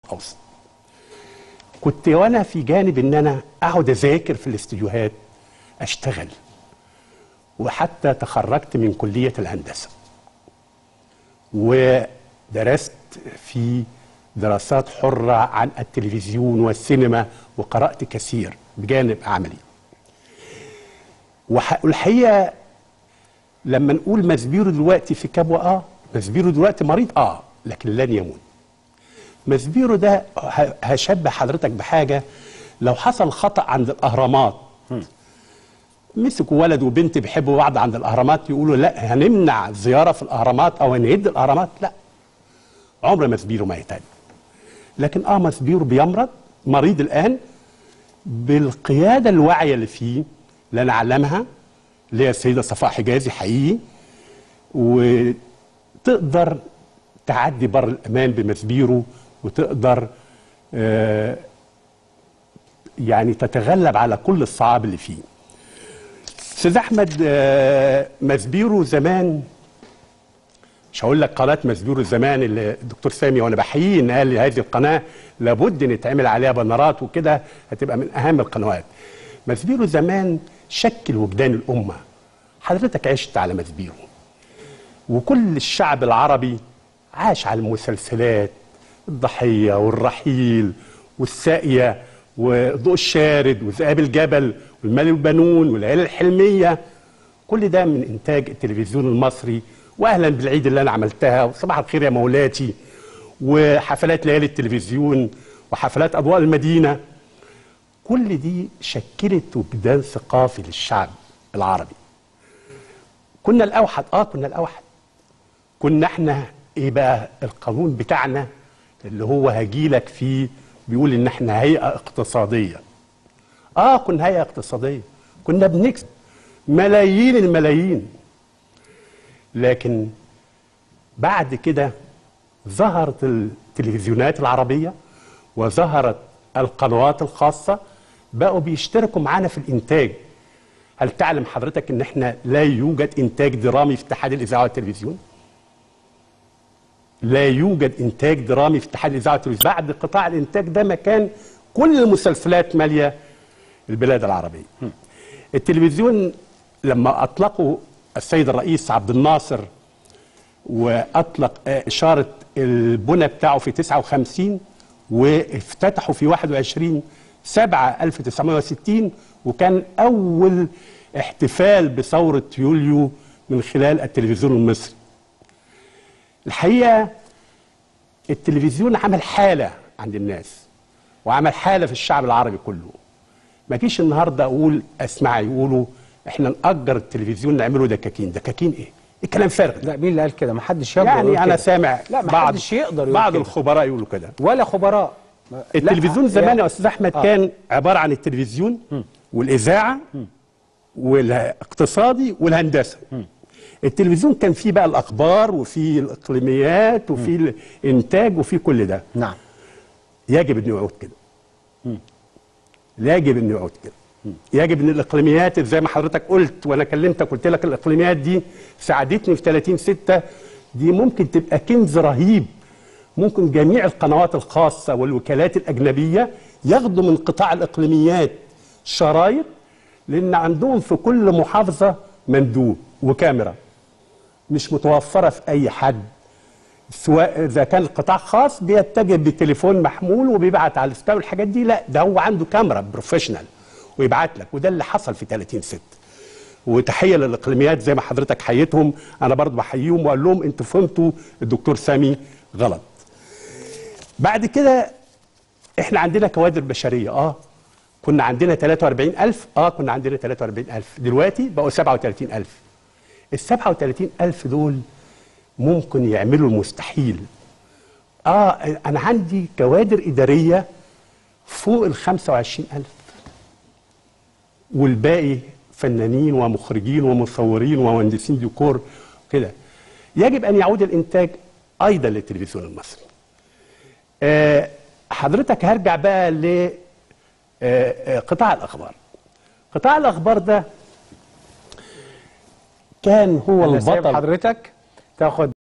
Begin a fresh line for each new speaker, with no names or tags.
اوسط كنت وانا في جانب ان انا اقعد اذاكر في الاستديوهات اشتغل وحتى تخرجت من كليه الهندسه ودرست في دراسات حره عن التلفزيون والسينما وقرات كثير بجانب عملي وح- والحقيقه لما نقول مزبيرو دلوقتي في كبوة اه مزبيرو دلوقتي مريض اه لكن لن يموت مزبيرو ده ه- هشبه حضرتك بحاجة لو حصل خطأ عند الأهرامات مسكوا ولد وبنت بيحبوا بعض عند الأهرامات يقولوا لا هنمنع الزيارة في الأهرامات أو هنهد الأهرامات لا عمر مزبيرو ما يتعب لكن اه مزبيرو بيمرض مريض الآن بالقيادة الواعية اللي فيه اللي أنا أعلمها اللي هي السيدة صفاء حجازي حقيقي وتقدر تعدي بر الأمان بمسبيره وتقدر آه، يعني تتغلب على كل الصعاب اللي فيه استاذ احمد آه، مسبيرو زمان مش هقول لك قناه مسبيرو زمان اللي الدكتور سامي وانا بحييه ان قال لي هذه القناه لابد ان يتعمل عليها بنرات وكده هتبقى من اهم القنوات مسبيرو زمان شكل وجدان الامه حضرتك عشت على مسبيرو وكل الشعب العربي عاش على المسلسلات الضحية والرحيل والساقية وضوء الشارد وذئاب الجبل والمال والبنون والعيلة الحلمية كل ده من إنتاج التلفزيون المصري وأهلا بالعيد اللي أنا عملتها وصباح الخير يا مولاتي وحفلات ليالي التلفزيون وحفلات أضواء المدينة كل دي شكلت وجدان ثقافي للشعب العربي كنا الأوحد آه كنا الأوحد كنا احنا ايه بقى القانون بتاعنا اللي هو هجيلك فيه بيقول ان احنا هيئه اقتصاديه اه كنا هيئه اقتصاديه كنا بنكسب ملايين الملايين لكن بعد كده ظهرت التلفزيونات العربيه وظهرت القنوات الخاصه بقوا بيشتركوا معانا في الانتاج هل تعلم حضرتك ان احنا لا يوجد انتاج درامي في اتحاد الاذاعه والتلفزيون لا يوجد انتاج درامي في اتحاد الاذاعه والتلفزيون بعد قطاع الانتاج ده مكان كل المسلسلات ماليه البلاد العربيه التلفزيون لما اطلقوا السيد الرئيس عبد الناصر واطلق آه، اشاره البنى بتاعه في 59 وافتتحوا في 21 7 1960 وكان اول احتفال بثوره يوليو من خلال التلفزيون المصري الحقيقه التلفزيون عمل حاله عند الناس وعمل حاله في الشعب العربي كله ما جيش النهارده اقول اسمع يقولوا احنا نأجر التلفزيون نعمله دكاكين دكاكين ايه الكلام فارغ
لا مين اللي قال كده ما حدش يقدر يقول
يعني انا
كده.
سامع
لا ما
بعض
حدش يقدر يقول
بعض
كده.
الخبراء يقولوا كده
ولا خبراء
التلفزيون
لا،
زمان
يا-
يا استاذ احمد
آه.
كان عباره عن التلفزيون والاذاعه والاقتصادي والهندسه التلفزيون كان فيه بقى الاخبار وفيه الاقليميات وفيه الانتاج وفيه كل ده
نعم
يجب انه يعود كده يجب انه يعود كده يجب ان الاقليميات زي ما حضرتك قلت وانا كلمتك قلت لك الاقليميات دي ساعدتني في 30 6 دي ممكن تبقى كنز رهيب ممكن جميع القنوات الخاصه والوكالات الاجنبيه ياخدوا من قطاع الاقليميات شرايط لان عندهم في كل محافظه مندوب وكاميرا مش متوفره في اي حد سواء اذا كان القطاع خاص بيتجه بتليفون محمول وبيبعت على الستار والحاجات دي لا ده هو عنده كاميرا بروفيشنال ويبعت لك وده اللي حصل في 30 6 وتحيه للاقليميات زي ما حضرتك حييتهم انا برضو بحييهم واقول لهم انتوا فهمتوا الدكتور سامي غلط بعد كده احنا عندنا كوادر بشريه اه كنا عندنا 43000 اه كنا عندنا 43000 دلوقتي بقوا 37000 ال 37000 دول ممكن يعملوا المستحيل اه انا عندي كوادر اداريه فوق ال 25000 والباقي فنانين ومخرجين ومصورين ومهندسين ديكور كده يجب ان يعود الانتاج ايضا للتلفزيون المصري آه حضرتك هرجع بقى ل آه، آه، قطاع الاخبار قطاع الاخبار ده كان هو
انا سايب
البطل
حضرتك تاخد